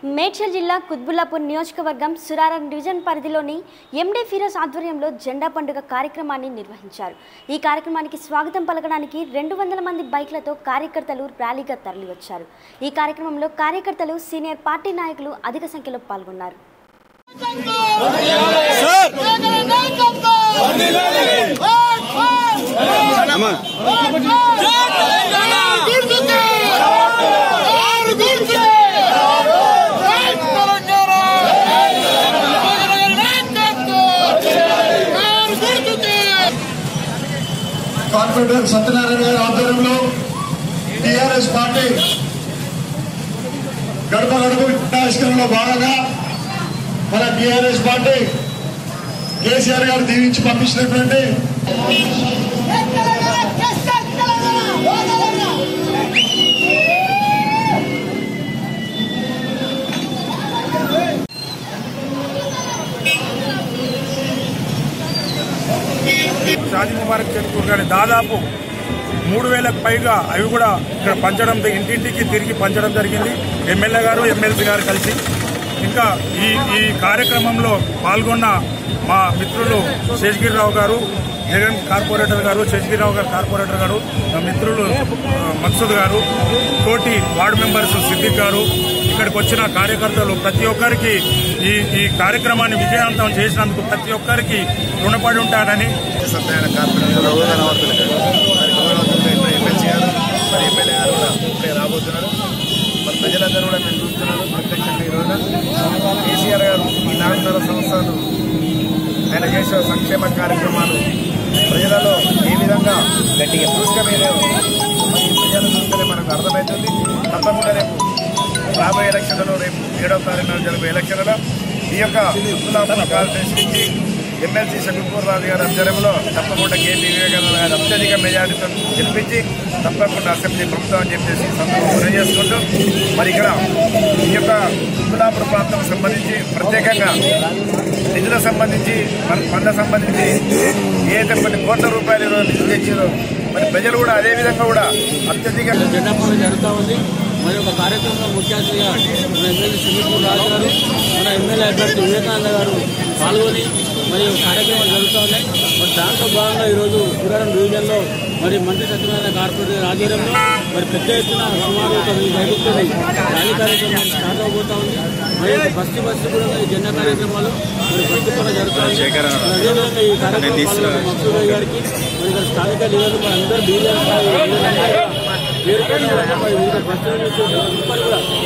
మేడ్చల్ జిల్లా కుత్బుల్లాపూర్ నియోజకవర్గం సురారం డివిజన్ పరిధిలోని ఎండి ఫిరోజ్ ఆధ్వర్యంలో జెండా పండుగ కార్యక్రమాన్ని నిర్వహించారు ఈ కార్యక్రమానికి స్వాగతం పలకడానికి రెండు వందల మంది బైక్లతో కార్యకర్తలు ర్యాలీగా తరలివచ్చారు ఈ కార్యక్రమంలో కార్యకర్తలు సీనియర్ పార్టీ నాయకులు అధిక సంఖ్యలో పాల్గొన్నారు కార్పొరేటర్ సత్యనారాయణ గారి ఆధ్వర్యంలో టిఆర్ఎస్ పార్టీ గడప గడప వినాశకంలో భాగంగా మన టిఆర్ఎస్ పార్టీ కేసీఆర్ గారు దీవించి పంపించినటువంటి షాజీ ముబారక్ చెట్కూరు కానీ దాదాపు మూడు వేలకు పైగా అవి కూడా ఇక్కడ పంచడం ఇంటింటికి తిరిగి పంచడం జరిగింది ఎమ్మెల్యే గారు ఎమ్మెల్సీ గారు కలిసి ఇంకా ఈ ఈ కార్యక్రమంలో పాల్గొన్న మా మిత్రులు శేషగిరిరావు గారు జగన్ కార్పొరేటర్ గారు శేషగిరిరావు గారు కార్పొరేటర్ గారు మా మిత్రులు ఆ, మక్సూద్ గారు తోటి వార్డు మెంబర్స్ సిద్దిక్ గారు ఇక్కడికి వచ్చిన కార్యకర్తలు ప్రతి ఒక్కరికి ఈ ఈ కార్యక్రమాన్ని విజయవంతం చేసినందుకు ప్రతి ఒక్కరికి రుణపడి ఉంటారని సత్యనారాయణ కార్పొరేటర్ రోజు కనబడుతుంది మరి గౌరవంతులు ఇప్పుడు ఎమ్మెల్సీ గారు మరి ఎమ్మెల్యే గారు కూడా ఇప్పుడే రాబోతున్నారు మరి ప్రజలందరూ కూడా మేము చూస్తున్నారు ప్రత్యక్షంగా ఈ రోజున కేసీఆర్ గారు ఈ నాలుగున్నర సంవత్సరాలు ఆయన చేసిన సంక్షేమ కార్యక్రమాలు ప్రజలలో ఏ విధంగా గట్టిగా చూసుకమేదో మరి ప్రజలు చూస్తేనే మనకు అర్థమవుతుంది తప్పకుండా రేపు రాబోయే ఎలక్షన్లలో రేపు ఏడవ తారీఖు నాడు జరిగే ఎలక్షన్లలో ఈ యొక్క ఉత్తులాపూర్ కాన్స్టిట్యూన్సీ నుంచి ఎమ్మెల్సీ శంకర్పూర్ రాజు గారి ఆధ్వర్యంలో తప్పకుండా కేపీ వివేకానంద గారి అత్యధిక మెజార్టీతో గెలిపించి తప్పకుండా అసెంబ్లీ ప్రభుత్వం అని చెప్పేసి సందర్భం తెలియజేసుకుంటూ మరి ఇక్కడ ఈ యొక్క ఉత్తులాపూర్ ప్రాంతం సంబంధించి ప్రత్యేకంగా నిధులకు సంబంధించి మన ఫండ్ల సంబంధించి ఏదైతే కొన్ని కోట్ల రూపాయలు ఈరోజు నిధులు తెచ్చారో మరి ప్రజలు కూడా అదే విధంగా కూడా అత్యధిక జెండా పండుగ జరుగుతూ ఉంది మరి ఒక కార్యక్రమంలో ముఖ్య అతిథిగా మన ఎమ్మెల్యే సింగపూర్ రాజు గారు మన ఎమ్మెల్యే అభ్యర్థి వివేకానంద గారు పాల్గొని మరి ఒక కార్యక్రమాలు జరుగుతూ ఉన్నాయి మరి దాంట్లో భాగంగా ఈరోజు పురాణం డివిజన్లో మరి మంత్రి సత్యనారాయణ కార్పొరేటర్ ఆధ్వర్యంలో మరి పెద్ద ఎత్తున సుమారు ఒక వెయ్యి బైకులతో ర్యాలీ కార్యక్రమం స్టార్ట్ అవబోతా ఉంది మరి ఒక బస్తీ బస్తీ కూడా ఈ జెండా కార్యక్రమాలు మరి బస్తీ పనులు జరుగుతూ ఉన్నాయి మరి అదేవిధంగా ఈ కార్యక్రమం పాల్గొన్న మక్సూద్ గారికి మరి ఇక్కడ స్థానిక లీడర్లు మరి అందరూ బీజేపీ పేరుకొని వివిధ ప్రశ్నలు అందరూ కూడా